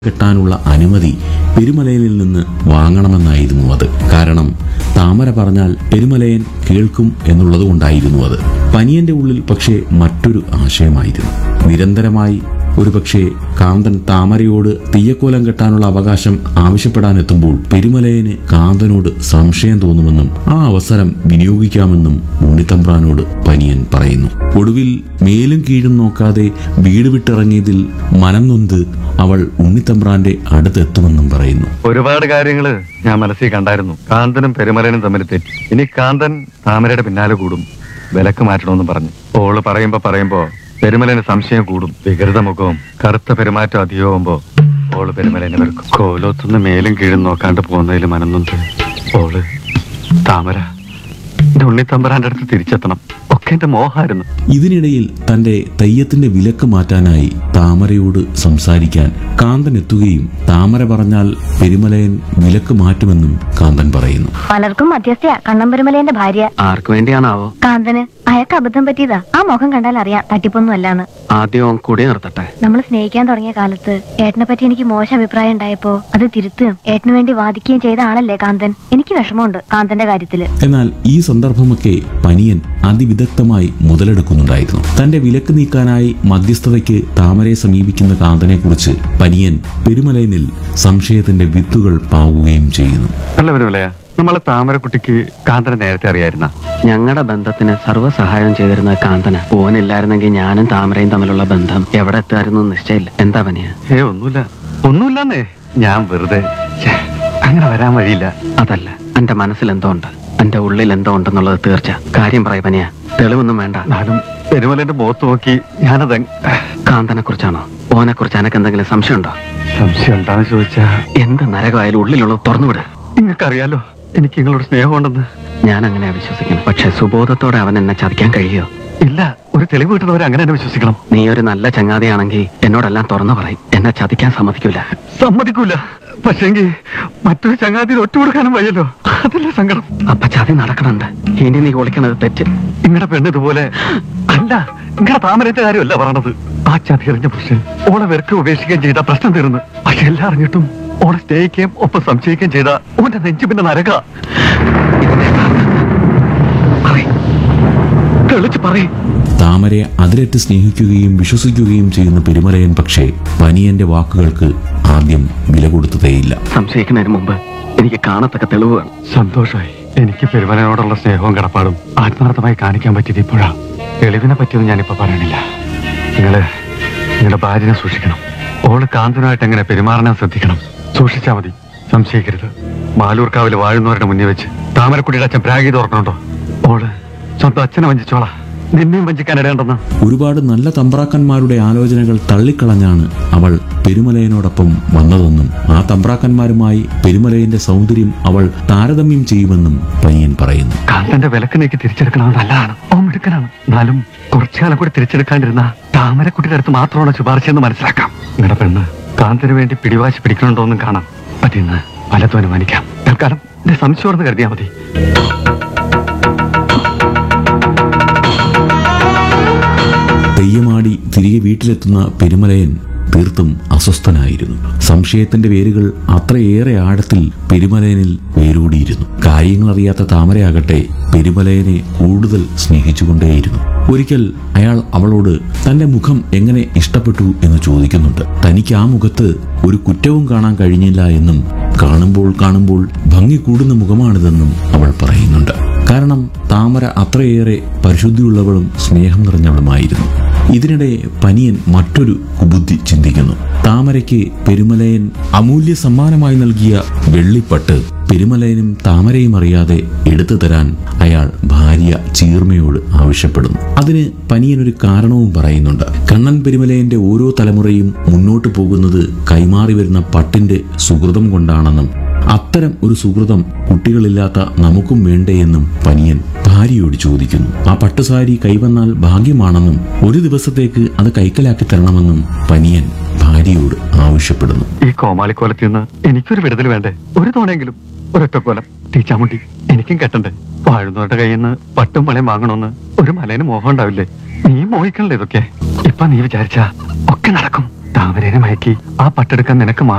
കെട്ടാനുള്ള അനുമതി പെരുമലയനിൽ നിന്ന് വാങ്ങണമെന്നായിരുന്നു അത് കാരണം താമര പറഞ്ഞാൽ പെരുമലയൻ കേൾക്കും എന്നുള്ളതുകൊണ്ടായിരുന്നു അത് പനിയന്റെ ഉള്ളിൽ പക്ഷേ മറ്റൊരു ആശയമായിരുന്നു നിരന്തരമായി ഒരുപക്ഷെ കാന്തൻ താമരയോട് തീയക്കോലം കെട്ടാനുള്ള അവകാശം ആവശ്യപ്പെടാനെത്തുമ്പോൾ പെരുമലയന് കാന്തനോട് സംശയം തോന്നുമെന്നും ആ അവസരം വിനിയോഗിക്കാമെന്നും ഉണ്ണിത്തമ്പ്രാനോട് പനിയൻ പറയുന്നു ഒടുവിൽ മേലും കീഴും നോക്കാതെ വീട് വിട്ടിറങ്ങിയതിൽ മനം നൊന്ത് അവൾ ഉണ്ണിത്തമ്പ്രാന്റെ അടുത്തെത്തുമെന്നും പറയുന്നു ഒരുപാട് കാര്യങ്ങള് ഞാൻ മനസ്സിൽ കണ്ടായിരുന്നു കാന്തനും പെരുമലനും തമ്മിൽ തെറ്റി ഇനി കാന്തൻ താമരയുടെ പിന്നാലെ കൂടും വിലക്ക് മാറ്റണമെന്ന് പറഞ്ഞു ഓള് പറയുമ്പോ പറയുമ്പോ പെരുമലന് സംശയം കൂടും വികൃത മുഖവും കറുത്ത പെരുമാറ്റം അധികമാകുമ്പോ ഓള് പെരുമലനെ വെറുക്കും കോലോത്തുനിന്ന് മേലും കീഴും നോക്കാണ്ട് പോകുന്നതിൽ മനന്നുണ്ട് ഓള് താമര എന്റെ ഉണ്ണിത്തമ്പരാന്റെ അടുത്ത് തിരിച്ചെത്തണം ഒക്കെ എന്റെ മോഹായിരുന്നു ഇതിനിടയിൽ തന്റെ തെയ്യത്തിന്റെ വിലക്ക് മാറ്റാനായി താമരയോട് സംസാരിക്കാൻ കാന്തൻ എത്തുകയും താമര പറഞ്ഞാൽ പെരുമലയൻ വിലക്ക് മാറ്റുമെന്നും കാന്തൻ പറയുന്നു പലർക്കും മധ്യസ്ഥയാ കണ്ണംപെരുമലേന്റെ ഭാര്യ ആർക്ക് വേണ്ടിയാണാവോ കാന്തന് അയാൾക്ക് അബദ്ധം പറ്റിയതാ ആ മുഖം കണ്ടാൽ അറിയാം തട്ടിപ്പൊന്നും അല്ലാന്ന് ആദ്യം അവൻ കൂടി നിർത്തട്ടെ നമ്മൾ സ്നേഹിക്കാൻ തുടങ്ങിയ കാലത്ത് ഏട്ടനെ പറ്റി എനിക്ക് മോശം അഭിപ്രായം ഉണ്ടായപ്പോ അത് തിരുത്തുകയും ഏട്ടന് വേണ്ടി വാദിക്കുകയും ചെയ്ത ആളല്ലേ കാന്തൻ എനിക്ക് വിഷമമുണ്ട് കാന്തന്റെ കാര്യത്തില് എന്നാൽ ഈ സന്ദർഭമൊക്കെ പനിയൻ അതിവിദഗ്ധമായി മുതലെടുക്കുന്നുണ്ടായിരുന്നു തന്റെ വിലക്ക് നീക്കാനായി മധ്യസ്ഥതയ്ക്ക് താമരയെ സമീപിക്കുന്ന കാന്തനെ കുറിച്ച് പനിയൻ പെരുമലയനിൽ സംശയത്തിന്റെ വിത്തുകൾ പാവുകയും ചെയ്യുന്നു അല്ല പെരുമലയ നമ്മളെ താമരക്കുട്ടിക്ക് കാന്തനെ നേരത്തെ അറിയായിരുന്ന ഞങ്ങളുടെ ബന്ധത്തിന് സർവ്വസഹായം ചെയ്തിരുന്ന കാന്തന ഓനില്ലായിരുന്നെങ്കിൽ ഞാനും താമരയും തമ്മിലുള്ള ബന്ധം എവിടെ എത്തുമായിരുന്നു നിശ്ചയില്ല എന്താ പനിയ ഏ ഒന്നുമില്ല ഒന്നുമില്ലെന്നേ ഞാൻ വെറുതെ ഛെ, അങ്ങനെ വരാൻ വഴിയില്ല അതല്ല എന്റെ മനസ്സിൽ എന്തോ ഉണ്ട് എന്റെ ഉള്ളിൽ എന്തോ ഉണ്ടെന്നുള്ളത് തീർച്ച കാര്യം പറയ പനിയ തെളിവൊന്നും വേണ്ട എന്നാലും പെരുമലന്റെ മുഖത്ത് നോക്കി ഞാനത് കാന്തനെ കുറിച്ചാണോ ഓനെ കുറിച്ച് എനക്ക് എന്തെങ്കിലും സംശയമുണ്ടോ സംശയം എന്താന്ന് ചോദിച്ചാ എന്ത് നരകമായാലും ഉള്ളിലുള്ളത് തുറന്നുവിട് നിങ്ങൾക്കറിയാലോ എനിക്ക് നിങ്ങളോട് സ്നേഹമുണ്ടെന്ന് ഞാൻ അങ്ങനെ വിശ്വസിക്കണം പക്ഷെ സുബോധത്തോടെ അവൻ എന്നെ ചതിക്കാൻ കഴിയോ ഇല്ല ഒരു തെളിവ് കിട്ടുന്നവരെ അങ്ങനെ തന്നെ വിശ്വസിക്കണം നീ ഒരു നല്ല ചങ്ങാതിയാണെങ്കിൽ എന്നോടെല്ലാം തുറന്നു പറയും എന്നെ ചതിക്കാൻ സമ്മതിക്കൂല സമ്മതിക്കൂല പക്ഷെങ്കിൽ മറ്റൊരു ചങ്ങാതിയിൽ ഒറ്റ കൊടുക്കാനും വയ്യല്ലോ അതല്ലേ സങ്കടം അപ്പൊ ചതി നടക്കണുണ്ട് ഇനി നീ ഒളിക്കണത് തെറ്റ് നിങ്ങളുടെ പെണ്ണ് ഇതുപോലെ അല്ല നിങ്ങളുടെ താമരത്തെ കാര്യമല്ല പറയണത് ആ ചതി എറിഞ്ഞ പുരുഷൻ ഓളെ വെറുക്കെ ഉപേക്ഷിക്കുകയും ചെയ്ത പ്രശ്നം തീർന്നു പക്ഷെ എല്ലാം അറിഞ്ഞിട്ടും ഓളെ സ്നേഹിക്കുകയും ഒപ്പം സംശയിക്കുകയും ചെയ്ത ഓന്റെ നെഞ്ചു പിന്നെ നരക തെളിച്ച് പറയും താമരയെ അതിരറ്റ് സ്നേഹിക്കുകയും വിശ്വസിക്കുകയും ചെയ്യുന്ന പെരുമലയൻ പക്ഷേ പനിയന്റെ വാക്കുകൾക്ക് ആദ്യം വില കൊടുത്തതേയില്ല സംശയിക്കുന്നതിന് മുമ്പ് എനിക്ക് കാണത്തക്ക തെളിവ് വേണം സന്തോഷമായി എനിക്ക് പെരുമലനോടുള്ള സ്നേഹവും കടപ്പാടും ആത്മാർത്ഥമായി കാണിക്കാൻ പറ്റിയത് ഇപ്പോഴാ തെളിവിനെ പറ്റിയൊന്നും ഞാനിപ്പോ പറയണില്ല നിങ്ങള് നിങ്ങളുടെ ഭാര്യനെ സൂക്ഷിക്കണം ഓള് കാന്തനുമായിട്ട് എങ്ങനെ പെരുമാറാൻ ശ്രദ്ധിക്കണം സൂക്ഷിച്ചാ മതി സംശയിക്കരുത് മാലൂർക്കാവിൽ വാഴുന്നവരുടെ മുന്നിൽ വെച്ച് താമരക്കുട്ടിയുടെ അച്ഛൻ പ്രാഗി തുറക്കണുണ്ടോ ഓള് സ്വന്തം അച്ഛനെ വഞ്ചിച്ചോളാ നിന്നെയും വഞ്ചിക്കാൻ ഇടയുണ്ടെന്ന് ഒരുപാട് നല്ല തമ്പ്രാക്കന്മാരുടെ ആലോചനകൾ തള്ളിക്കളഞ്ഞാണ് അവൾ പെരുമലയനോടൊപ്പം വന്നതെന്നും ആ തമ്പ്രാക്കന്മാരുമായി പെരുമലയന്റെ സൗന്ദര്യം അവൾ താരതമ്യം ചെയ്യുമെന്നും പനിയൻ പറയുന്നു കാന്തന്റെ വിലക്ക് നീക്കി തിരിച്ചെടുക്കണത് നല്ലതാണ് ഓ മിടുക്കനാണ് എന്നാലും കുറച്ചു കാലം കൂടി തിരിച്ചെടുക്കാണ്ടിരുന്ന താമരക്കുട്ടിയുടെ അടുത്ത് മാത്രമാണ് ശുപാർശയെന്ന് മനസ്സിലാക്കാം നിങ്ങളുടെ പെണ്ണ് കാന്തന് വേണ്ടി പിടിവാശി പിടിക്കണുണ്ടോന്നും കാണാം പറ്റിന്ന് പലതും അനുമാനിക്കാം തൽക്കാലം എന്റെ സംശയം കരുതിയാൽ മതി തെയ്യമാടി തിരികെ വീട്ടിലെത്തുന്ന പെരുമലയൻ തീർത്തും അസ്വസ്ഥനായിരുന്നു സംശയത്തിന്റെ വേരുകൾ അത്രയേറെ ആഴത്തിൽ പെരുമലയനിൽ വേരൂടിയിരുന്നു കാര്യങ്ങൾ അറിയാത്ത താമരയാകട്ടെ പെരുമലയനെ കൂടുതൽ സ്നേഹിച്ചുകൊണ്ടേയിരുന്നു ഒരിക്കൽ അയാൾ അവളോട് തന്റെ മുഖം എങ്ങനെ ഇഷ്ടപ്പെട്ടു എന്ന് ചോദിക്കുന്നുണ്ട് തനിക്ക് ആ മുഖത്ത് ഒരു കുറ്റവും കാണാൻ കഴിഞ്ഞില്ല എന്നും കാണുമ്പോൾ കാണുമ്പോൾ ഭംഗി കൂടുന്ന മുഖമാണിതെന്നും അവൾ പറയുന്നുണ്ട് കാരണം താമര അത്രയേറെ പരിശുദ്ധിയുള്ളവളും സ്നേഹം നിറഞ്ഞവളുമായിരുന്നു ഇതിനിടെ പനിയൻ മറ്റൊരു കുബുദ്ധി ചിന്തിക്കുന്നു താമരയ്ക്ക് പെരുമലയൻ അമൂല്യ സമ്മാനമായി നൽകിയ വെള്ളിപ്പട്ട് പെരുമലയനും താമരയും അറിയാതെ എടുത്തു തരാൻ അയാൾ ഭാര്യ ചീർമയോട് ആവശ്യപ്പെടുന്നു അതിന് പനിയൻ ഒരു കാരണവും പറയുന്നുണ്ട് കണ്ണൻ പെരുമലയന്റെ ഓരോ തലമുറയും മുന്നോട്ടു പോകുന്നത് കൈമാറി വരുന്ന പട്ടിന്റെ സുഹൃതം കൊണ്ടാണെന്നും അത്തരം ഒരു സുഹൃതം കുട്ടികളില്ലാത്ത നമുക്കും വേണ്ടേ എന്നും പനിയൻ ഭാര്യയോട് ചോദിക്കുന്നു ആ പട്ടുസാരി കൈവന്നാൽ ഭാഗ്യമാണെന്നും ഒരു ദിവസത്തേക്ക് അത് കൈക്കലാക്കി തരണമെന്നും പനിയൻ ഭാര്യയോട് ആവശ്യപ്പെടുന്നു ഈ കോമാളിക്കോലത്തിൽ നിന്ന് എനിക്കൊരു വിടുതൽ വേണ്ടേ ഒരു തവണയെങ്കിലും ഒരൊറ്റക്കോലം ടീച്ചാമുണ്ടി എനിക്കും കെട്ടണ്ടേ വാഴുന്നവരുടെ കയ്യിൽ നിന്ന് പട്ടും മലയും വാങ്ങണമെന്ന് ഒരു മലേന് മോഹം ഉണ്ടാവില്ലേ നീ മോഹിക്കണല്ലേ ഇതൊക്കെ ഇപ്പൊ നീ വിചാരിച്ച ഒക്കെ നടക്കും താമരേനെ മയക്കി ആ പട്ടെടുക്കാൻ നിനക്ക് മാത്രം